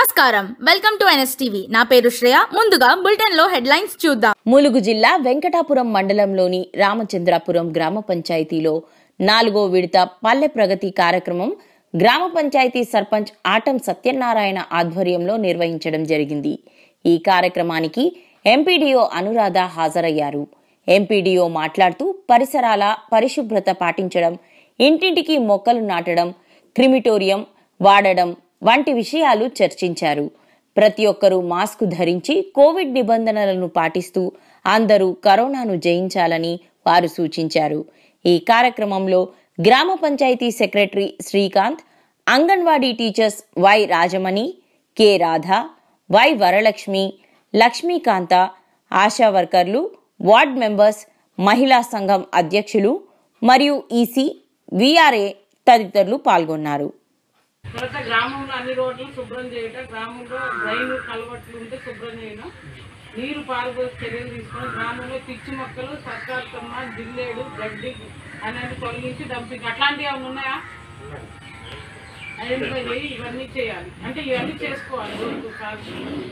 నమస్కారం welcome to NSTV నా పేరు శ్రేయ ముందుగా బులెటిన్ లో హెడ్లైన్స్ చూద్దాం ములుగు జిల్లా వెంకటాపురం మండలంలోని రామచంద్రాపురం గ్రామ పంచాయతీలో నాలుగో విడత పల్లె ప్రగతి కార్యక్రమం గ్రామ పంచాయతీ సర్పంచ్ ఆటం సత్యనారాయణ ఆధ్వర్యంలో నిర్వహించడం జరిగింది ఈ కార్యక్రమానికి ఎంపీడీఓ అనురాధ హాజరయ్యారు ఎంపీడీఓ మాట్లాడుతూ పరిసరాల పరిశుభ్రత పాటించడం ఇంటింటికి మొక్కలు నాటడం క్రిమిటోరియం వాడడం వంటి విషయాలు చర్చించారు ప్రతి ఒక్కరూ మాస్క్ ధరించి కోవిడ్ నిబంధనలను పాటిస్తూ అందరూ కరోనాను జయించాలని వారు సూచించారు ఈ కార్యక్రమంలో gram panchayat secretary Srikanth anganwadi teachers Y Rajamani K Radha Y Varalakshmi Lakshmikanta Asha వర్కర్లు వార్డ్ మెంబర్స్ మహిళా సంఘం అధ్యక్షులు మరియు ఈసీ విఆర్ఏ తదితరులు పాల్గొన్నారు తర్వాత గ్రామంలో అన్ని రోడ్లు శుభ్రం చేయటం గ్రామంలో డ్రైన్ కలవట్లు ఉంటే శుభ్రం చేయడం నీరు పారుదోసి చర్యలు తీసుకొని గ్రామంలో పిచ్చి మొక్కలు సర్కార్ కొమ్మ జిల్లేడు గడ్డి అనేది తొలగించి డంపింగ్ అట్లాంటివి ఏమైనా ఉన్నాయా ఐడెంటిఫై చేయి ఇవన్నీ చేయాలి అంటే ఇవన్నీ చేసుకోవాలి రోజు కాదు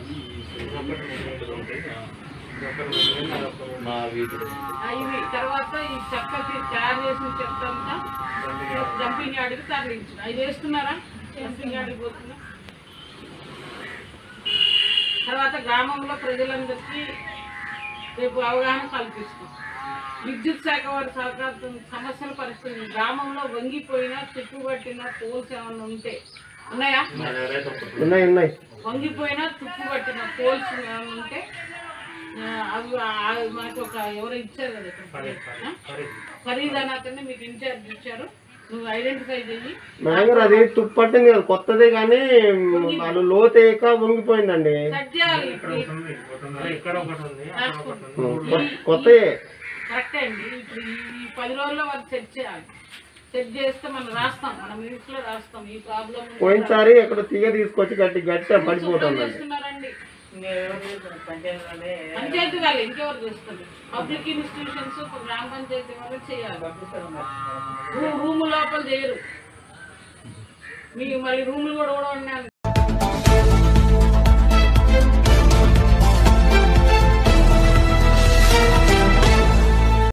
ఆ, ఇవి తర్వాత ఈ చెక్క తీ- తయారు చేసిన చెత్త అంతా డంపింగ్ యార్డ్కి తరలించిన అవి చేస్తున్నారా డంపింగ్ యార్డ్కి పోతున్నా తర్వాత గ్రామంలో ప్రజలందరికీ రేపు అవగాహన కల్పిస్తాం విద్యుత్ శాఖ వారి సహకారంతో సమస్యల పరిస్థితి గ్రామంలో వంగిపోయిన చుట్టుపట్టిన పోల్స్ ఏమైనా ఉంటే ఉన్నాయా ఉన్నాయి ఉన్నాయి వంగిపోయిన తుప్పుపట్టిన పోల్స్ ఏమైనా ఉంటే ఆ, అవి ఆ, మనకు ఒక ఎవరో ఇచ్చారు కదా ఇక్కడ. ఆ? ఫరీద్ అని అతన్ని మీకు ఇన్ఛార్జ్ ఇచ్చారు నువ్వు ఐడెంటిఫై చేయి మేడం అది తుప్పట్టింది కదా కొత్తదే కానీ వాళ్ళు లోతేక వంగిపోయిందండి సెట్ చేయాలి రాసుకోండి. కొ- కొత్తయే కరెక్టే అండి ఇప్పుడు ఈ ఈ పది రోజుల్లో వాళ్ళు సెట్ చేయాలి సెట్ చేస్తే మనం రాస్తాం మన మినిట్స్ లో రాస్తాం ఈ ప్రాబ్లం పోయినసారి ఎక్కడ తీగ తీసుకొచ్చి గట్టి గట్టిగా పడిపోతుందండి చేస్తున్నారండి పంచాయతీ వాళ్ళు ఇంకెవరు చేస్తుంది పబ్లిక్ ఇన్స్టిట్యూషన్స్ గ్రామ పంచాయతీ వాళ్ళు చేయాలి రూ- రూమ్ లోపల చేయరు మీ మరి రూములు కూడా కూడా ఉన్నాయి